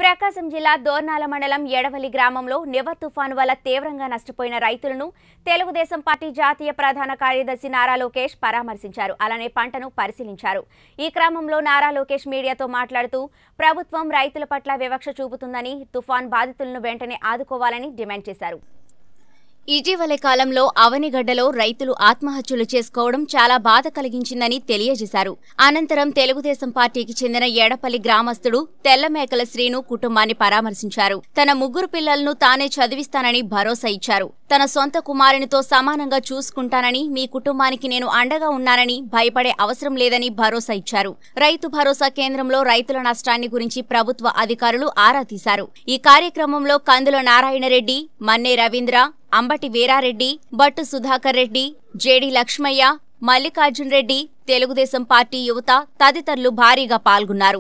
ప్రకాశం జిల్లా దోర్నాల మండలం ఎడవలి గ్రామంలో నివ తుఫాను వల్ల తీవ్రంగా నష్టపోయిన రైతులను తెలుగుదేశం పార్టీ జాతీయ ప్రధాన కార్యదర్శి నారా లోకేష్ పరామర్శించారు అలానే పంటను పరిశీలించారు ఈ క్రమంలో నారా లోకేష్ మీడియాతో మాట్లాడుతూ ప్రభుత్వం రైతుల పట్ల వివక్ష చూపుతుందని తుఫాన్ బాధితులను వెంటనే ఆదుకోవాలని డిమాండ్ చేశారు ఇటీవలి కాలంలో అవనిగడ్డలో రైతులు ఆత్మహత్యలు చేసుకోవడం చాలా బాధ కలిగించిందని తెలియజేశారు అనంతరం తెలుగుదేశం పార్టీకి చెందిన ఏడపల్లి గ్రామస్తుడు తెల్లమేకల శ్రీను కుటుంబాన్ని పరామర్శించారు తన ముగ్గురు పిల్లలను తానే చదివిస్తానని భరోసా ఇచ్చారు తన సొంత కుమారునితో సమానంగా చూసుకుంటానని మీ కుటుంబానికి నేను అండగా ఉన్నానని భయపడే అవసరం లేదని భరోసా ఇచ్చారు రైతు భరోసా కేంద్రంలో రైతుల నష్టాన్ని గురించి ప్రభుత్వ అధికారులు ఆరా తీశారు ఈ కార్యక్రమంలో కందుల నారాయణరెడ్డి మన్నే రవీంద్ర అంబటి వీరారెడ్డి బట్టు సుధాకర్ రెడ్డి జేడి లక్ష్మయ్య మల్లికార్జున్ రెడ్డి తెలుగుదేశం పార్టీ యువత తదితరులు భారీగా పాల్గొన్నారు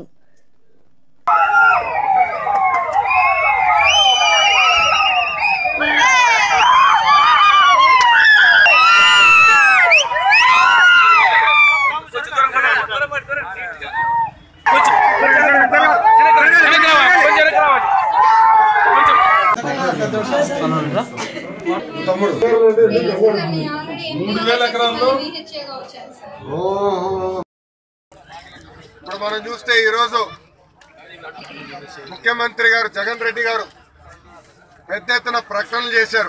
తమ్ముడు మూడు వేల ఎకరాల్లో ఇప్పుడు మనం చూస్తే ఈరోజు ముఖ్యమంత్రి గారు జగన్ రెడ్డి గారు పెద్ద ఎత్తున ప్రకటనలు చేశారు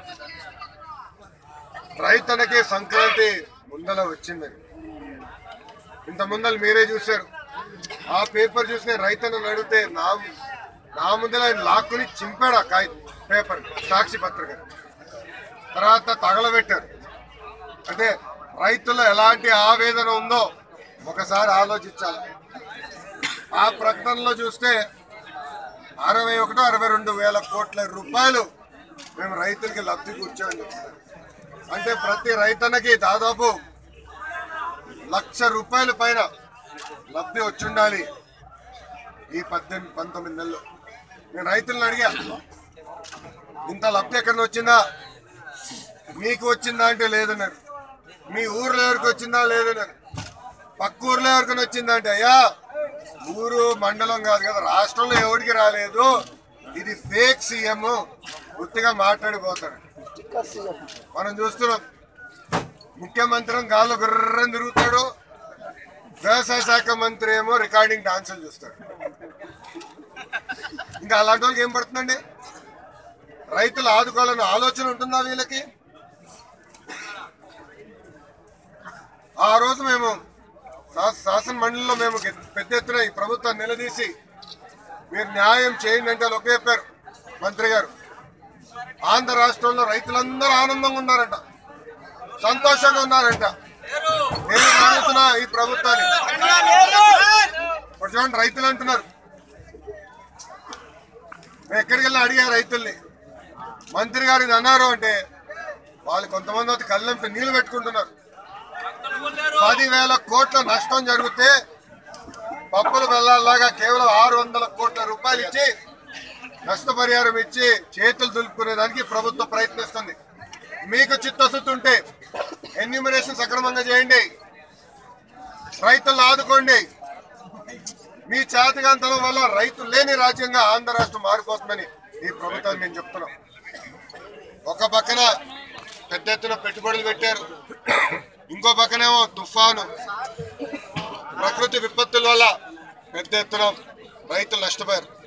రైతన్నకి సంక్రాంతి ముందల వచ్చిందని ఇంత ముందర మీరే చూశారు ఆ పేపర్ చూసి నేను రైతన్నని అడిగితే నా నా ముందర ఆయన లాక్కుని చింపాడు ఆ కాయ పేపర్ సాక్షి పత్రిక తర్వాత తగలబెట్టారు అంటే రైతుల్లో ఎలాంటి ఆవేదన ఉందో ఒకసారి ఆలోచించాలి ఆ ప్రకటనలో చూస్తే అరవై ఒకటి అరవై రెండు వేల కోట్ల రూపాయలు మేము రైతులకి లబ్ధి కూర్చోని చెప్తున్నారు అంటే ప్రతి రైతన్నకి దాదాపు లక్ష రూపాయల పైన లబ్ధి వచ్చుండాలి ఈ పద్దెనిమిది పంతొమ్మిది నెలలు నేను రైతులను అడిగా ఇంత లబ్ధి ఎక్కడ వచ్చిందా మీకు వచ్చిందా అంటే లేదన్నారు మీ ఊర్లో ఎవరికి వచ్చిందా లేదన్నారు పక్క ఊర్లో ఎవరికైనా వచ్చిందా అంటే అయ్యా ఊరు మండలం కాదు కదా రాష్ట్రంలో ఎవరికి రాలేదు ఇది ఫేక్ సీఎం గుర్తుగా మాట్లాడిపోతాడు మనం చూస్తున్నాం ముఖ్యమంత్రి గాల్లో గుర్రం తిరుగుతాడు వ్యవసాయ శాఖ మంత్రి ఏమో రికార్డింగ్ డాన్సులు చూస్తాడు ఇంకా అలాంటి వాళ్ళకి ఏం పడుతుందండి రైతులు ఆదుకోవాలన్న ఆలోచన ఉంటుందా వీళ్ళకి ఆ రోజు మేము శా- శాసన మండలిలో మేము గె- పెద్ద ఎత్తున ఈ ప్రభుత్వాన్ని నిలదీసి మీరు న్యాయం చేయండి అంటే వాళ్ళు ఒకే చెప్పారు మంత్రి గారు ఆంధ్ర రాష్ట్రంలో రైతులందరూ ఆనందంగా ఉన్నారంట సంతోషంగా ఉన్నారంట నేను అడుగుతున్నా ఈ ప్రభుత్వాన్ని ఇప్పుడు చూడండి రైతులు అంటున్నారు మేము ఎక్కడికి వెళ్ళి అడిగా రైతుల్ని మంత్రి గారు ఇది అన్నారు అంటే వాళ్ళు కొంతమంది అయితే కళ్ళంపి నీళ్లు పెట్టుకుంటున్నారు పదివేల కోట్ల నష్టం జరిగితే పప్పుల బెల్లాల్లాగా కేవలం ఆరు వందల కోట్ల రూపాయలు ఇచ్చి నష్టపరిహారం ఇచ్చి చేతులు దులుపుకునే దానికి ప్రభుత్వం ప్రయత్నిస్తుంది మీకు చిత్తశుద్ధి ఉంటే ఎన్యూమినేషన్ సక్రమంగా చేయండి రైతులను ఆదుకోండి మీ చేతగాంతనం వల్ల రైతు లేని రాజ్యంగా ఆంధ్ర రాష్ట్రం మారిపోతుందని ఈ ప్రభుత్వాన్ని నేను చెప్తున్నాం ఒక పక్కన పెద్ద ఎత్తున పెట్టుబడులు పెట్టారు ఇంకో పక్కనేమో తుఫాను ప్రకృతి విపత్తుల వల్ల పెద్ద ఎత్తున రైతులు నష్టపోయారు